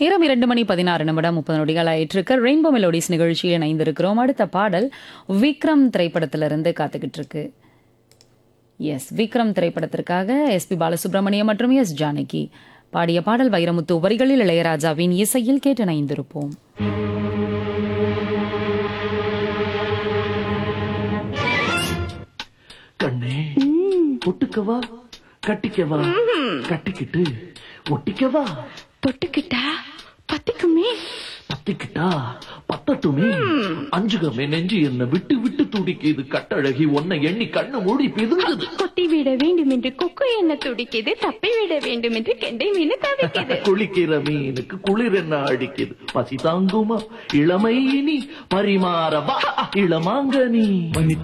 நேரம் இரண்டு மணி பதினாறு நிமிடம் முப்பது நொடிகள் ஆயிட்டிருக்கு ரெயின்போ மெலோடிஸ் நிகழ்ச்சியில் இணைந்திருக்கிறோம் அடுத்த பாடல் விக்ரம் திரைப்படத்திலிருந்து காத்துக்கிட்டு இருக்கு எஸ் விக்ரம் திரைப்படத்திற்காக எஸ்பி பாலசுப்ரமணியம் மற்றும் எஸ் ஜானகி பாடிய பாடல் வைரமுத்து வரிகளில் இளையராஜாவின் இசையில் கேட்டு இணைந்திருப்போம் கண்ணே ஒட்டுக்கவா கட்டிக்கவா கட்டிக்கிட்டு ஒட்டிக்கவா தொட்டுக்கிட்டா பத்திக்குமே பத்திக்கிட்டா பத்தட்டுமே அஞ்சுகமே நெஞ்சு என்ன விட்டு விட்டு துடிக்குது கட்டழகி உன்னை எண்ணி கண்ணு மூடி பிதுங்குது கொத்தி விட வேண்டும் என்று கொக்கு என்ன துடிக்குது தப்பி விட வேண்டும் என்று கெண்டை மீன் தவிக்குது குளிக்கிற மீனுக்கு குளிர் என்ன அடிக்குது பசி தாங்குமா இளமை இனி பரிமாறவா இளமாங்கனி